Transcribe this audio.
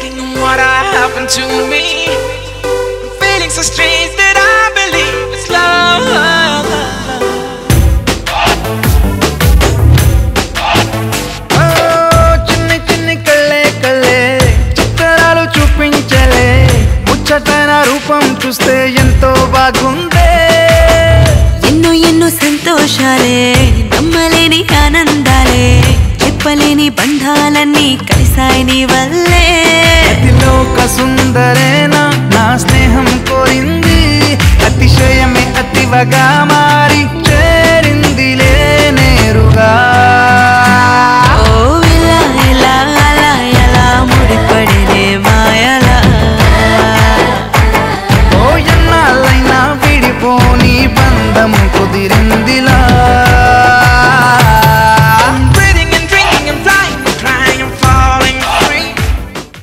asking what happened to me. I'm feeling so strange that I believe it's love. ఓ, చిన్ని చిన్ని కళ్ళే కళ్ళే చిత్రాలు చూపించలే ముచ్చటైన రూపం చూస్తే ఎంతో బాగుందే ఎన్నో ఎన్నో సంతోషాలే నమ్మలేని ఆనందాలే చెప్పలేని బంధాలన్నీ కలిసాయి నీ వల్లే అతిలోక సుందరేనా నా స్నేహం కోరింది అతిశయమే అతివగా మారి చేరిందిలే నేరుగా